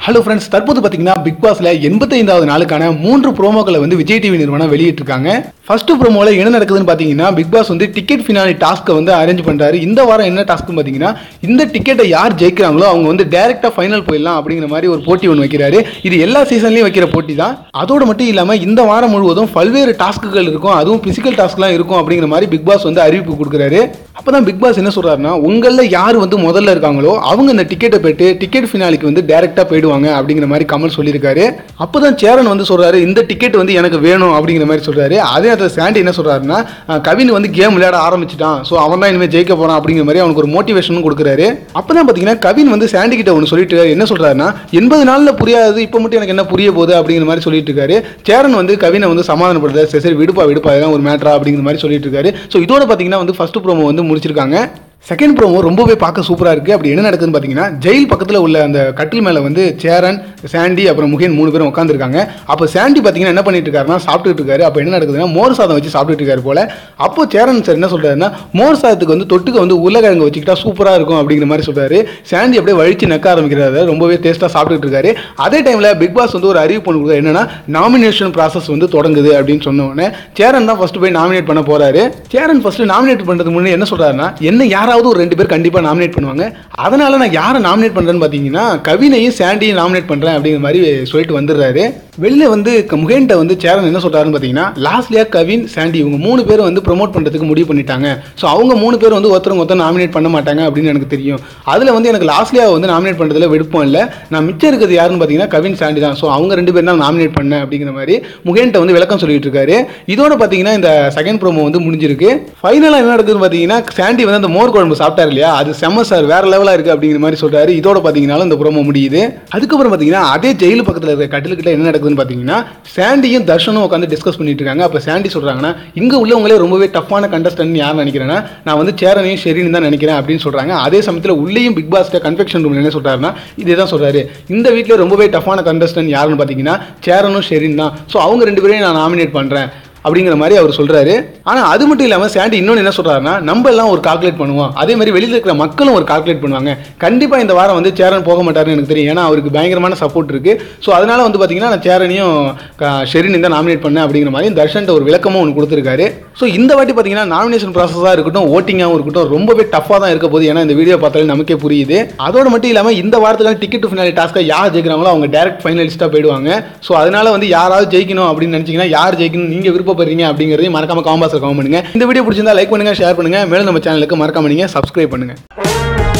Hello friends தற்போது பார்த்தீங்கன்னா big பாஸ்ல எண்பத்தைந்தாவது நாளுக்கான மூன்று ப்ரோமோக்களை வந்து விஜய் டிவி நிறுவனம் வெளியிட்டிருக்காங்க ஃபர்ஸ்ட் ப்ரோமோல என்ன நடக்குதுன்னு பார்த்தீங்கன்னா பிக் பாஸ் வந்து டிக்கெட் ஃபினாலி டாஸ்க்கை வந்து அரேஞ்ச் பண்றாரு இந்த வாரம் என்ன டாஸ்க்னு பார்த்தீங்கன்னா இந்த டிக்கெட்டை யார் ஜெயிக்கிறாங்களோ அவங்க வந்து டைரக்டா ஃபைனல் போயிடலாம் அப்படிங்கிற மாதிரி ஒரு போட்டி ஒன்று வைக்கிறாரு இது எல்லா சீசன்லயும் வைக்கிற போட்டி தான் அதோட மட்டும் இல்லாம இந்த வாரம் முழுவதும் பல்வேறு டாஸ்க்குகள் இருக்கும் அதுவும் பிசிக்கல் டாஸ்க்லாம் இருக்கும் அப்படிங்கிற மாதிரி பிக் பாஸ் வந்து அறிவிப்பு கொடுக்குறாரு அப்பதான் பிக் பாஸ் என்ன சொல்றாருன்னா உங்களில் யார் வந்து முதல்ல இருக்காங்களோ அவங்க இந்த டிக்கெட்டை பெற்று டிக்கெட் ஃபினாலிக்கு வந்து டைரக்டா போயிடுவாங்க அப்படிங்கிற மாதிரி கமல் சொல்லியிருக்காரு அப்பதான் சேரன் வந்து சொல்றாரு இந்த டிக்கெட் வந்து எனக்கு வேணும் அப்படிங்கிற மாதிரி சொல்றாரு அதே நேரத்தில் சாண்டி என்ன சொல்றாருன்னா அஹ், கவின் வந்து கேம் விளையாட ஆரம்பிச்சிட்டான் ஸோ அவன் தான் இனிமேல் ஜெயிக்க போறான் அப்படிங்கிற மாதிரி அவனுக்கு ஒரு மோட்டிவேஷனும் கொடுக்குறாரு அப்பதான் பாத்தீங்கன்னா கவின் வந்து சாண்டி கிட்ட ஒன்று சொல்லிட்டு இருக்காரு. என்ன சொல்றாருன்னா எண்பது நாள்ல புரியாது இப்போ மட்டும் எனக்கு என்ன புரிய போகுது அப்படிங்கிற மாதிரி சொல்லிட்டு இருக்காரு சேரன் வந்து கவினை வந்து சமாதானப்படுத்த சரி சரி விடுப்பா விடுப்பா இதெல்லாம் ஒரு மேட்ரா அப்படிங்கிற மாதிரி சொல்லிட்டு இருக்காரு ஸோ இதோட பாத்தீங்கன்னா வந்து ஃபர்ஸ்ட் ப்ரோமோ வந்து முடிச்சிருக்காங்க செகண்ட் ப்ரோமோ ரொம்பவே பார்க்க சூப்பராக இருக்குது அப்படி என்ன நடக்குதுன்னு பார்த்தீங்கன்னா ஜெயில் பக்கத்தில் உள்ள அந்த கட்டில் மேலே வந்து சேரன் சாண்டி அப்புறம் முகேன் மூணு பேரும் உட்காந்துருக்காங்க அப்போ சாண்டி பார்த்தீங்கன்னா என்ன பண்ணிட்டு இருக்காருன்னா சாப்பிட்டுட்டு இருக்காரு அப்போ என்ன நடக்குதுன்னா மோர் சாதம் வச்சு சாப்பிட்டுட்டு இருக்காரு போல அப்போ சேரன் சார் என்ன சொல்றாருன்னா மோர் சாதத்துக்கு வந்து தொட்டுக்க வந்து உருளைக்கிழங்கு வச்சுக்கிட்டா சூப்பராக இருக்கும் அப்படிங்கிற மாதிரி சொல்றாரு சாண்டி அப்படியே வழிச்சு நக்க ஆரம்பிக்கிறாரு ரொம்பவே டேஸ்ட்டாக சாப்பிட்டுட்டு இருக்காரு அதே டைமில் பிக் பாஸ் வந்து ஒரு அறிவிப்பு ஒன்று கொடுக்குறாரு என்னன்னா நாமினேஷன் ப்ராசஸ் வந்து தொடங்குது அப்படின்னு சொன்ன உடனே சேரன் தான் ஃபர்ஸ்ட் போய் நாமினேட் பண்ண போறாரு சேரன் ஃபர்ஸ்ட் நாமினேட் பண்ணுறதுக்கு முன்னாடி என்ன சொல்றாருன்னா என்ன யாராவது ஒரு ரெண்டு பேர் கண்டிப்பாக நாமினேட் பண்ணுவாங்க அதனால நான் யாரை நாமினேட் பண்ணுறேன்னு பார்த்தீங்கன்னா கவினையும் சாண்டியும் நாமினேட் பண்ணுறேன் அப்படிங்கிற மாதிரி சொல்லிட்டு வந்துடுறாரு வெளியில வந்து க- முகேன்ட்ட வந்து சேரன் என்ன சொல்றாருன்னு பார்த்தீங்கன்னா லாஸ்ட்லியா கவின் சாண்டி இவங்க மூணு பேரும் வந்து ப்ரோமோட் பண்ணுறதுக்கு முடிவு பண்ணிட்டாங்க ஸோ அவங்க மூணு பேர் வந்து ஒருத்தருங்க ஒருத்தர் நாமினேட் பண்ண மாட்டாங்க அப்படின்னு எனக்கு தெரியும் அதில் வந்து எனக்கு லாஸ்ட்லியா வந்து நாமினேட் பண்ணுறதுல விருப்பம் இல்லை நான் மிச்சம் இருக்கிறது யாருன்னு பார்த்தீங்கன்னா கவின் சாண்டி தான் ஸோ அவங்க ரெண்டு பேரும் தான் நாமினேட் பண்ணேன் அப்படிங்கிற மாதிரி முகேன்ட்ட வந்து விளக்கம் சொல்லிட்டு இருக்காரு இதோட பார்த்தீங்கன்னா இந்த செகண்ட் ப்ரோமோ வந்து முடிஞ்சிருக்கு ஃபைனலாக என்ன நடக்குதுன்னு பார்த்தீங்கன்னா சாண்டி வந்து அந்த மோர் குழம்பு சாப்பிட்டாரு இல்லையா அது செம்ம சார் வேற லெவலாக இருக்கு அப்படிங்கிற மாதிரி சொல்றாரு இதோட பார்த்தீங்கன்னாலும் இந்த ப்ரோமோ முடியுது அதுக்கப்புறம் பார்த்தீங்கன்னா அதே ஜெயில் பக்கத்தில் இருக்க கட்டிலுக்கிட்ட என்ன நடக்குதுன்னு பார்த்தீங்கன்னா சாண்டியும் தர்ஷனும் உட்காந்து டிஸ்கஸ் பண்ணிட்டு இருக்காங்க அப்போ சாண்டி சொல்றாங்கன்னா இங்கே உள்ளவங்களே ரொம்பவே டஃப்பான கண்டஸ்டன்ட் யார் நினைக்கிறேன்னா நான் வந்து சேரனையும் ஷெரின்னு தான் நினைக்கிறேன் அப்படின்னு சொல்றாங்க அதே சமயத்தில் உள்ளேயும் பிக் பாஸ்ட கன்ஃபெக்ஷன் ரூம்ல என்ன சொல்றாருன்னா இதே தான் சொல்றாரு இந்த வீட்டில் ரொம்பவே டஃப்பான கண்டஸ்டன்ட் யாருன்னு பார்த்தீங்கன்னா சேரனும் ஷெரின் தான் ஸோ அவங்க ரெண்டு பேரையும் நான் நாமினேட் பண்றேன் அப்படிங்கிற மாதிரி அவர் சொல்றாரு ஆனா அது மட்டும் இல்லாம சாண்டி இன்னொன்று என்ன சொல்றாருன்னா நம்ம எல்லாம் ஒரு கால்குலேட் பண்ணுவோம் அதே மாதிரி வெளியில இருக்கிற மக்களும் ஒரு கால்குலேட் பண்ணுவாங்க கண்டிப்பா இந்த வாரம் வந்து சேரன் போக மாட்டாருன்னு எனக்கு தெரியும் ஏன்னா அவருக்கு பயங்கரமான சப்போர்ட் இருக்கு ஸோ அதனால வந்து பாத்தீங்கன்னா நான் சேரனையும் க- ஷெரின் தான் நாமினேட் பண்ணேன் அப்படிங்கிற மாதிரி தர்ஷன்ட்ட ஒரு விளக்கமும் ஒன்று கொடுத்துருக்காரு ஸோ இந்த வாட்டி பாத்தீங்கன்னா நாமினேஷன் ப்ராசஸாக இருக்கட்டும் ஓட்டிங்காகவும் இருக்கட்டும் ரொம்பவே டஃப்பாக தான் இருக்க போகுது ஏன்னா இந்த வீடியோ பார்த்தாலே நமக்கே புரியுது அதோட மட்டும் இல்லாமல் இந்த வாரத்துக்கான டிக்கெட் ஃபினாலி டாஸ்க்கை யார் ஜெயிக்கிறாங்களோ அவங்க டேரக்ட் ஃபைனலிஸ்ட்டாக போயிடுவாங்க ஸோ அதனால வந்து யாராவது ஜெயிக்கணும் அப்படின்னு நினச்சிங்கன்னா யார் ஜெயிக்கணும் நீங்கள் விருப்பப்படுறீங்க அப்படிங்கிறதையும் மறக்காம காம்பாஸில் கமெண்ட் பண்ணுங்க இந்த வீடியோ பிடிச்சிருந்தா லைக் பண்ணுங்க ஷேர் பண்ணுங்க மேலும் நம்ம சேனலுக்கு மறக்காம நீங்கள் சப்ஸ்கிரைப் பண்ணுங்க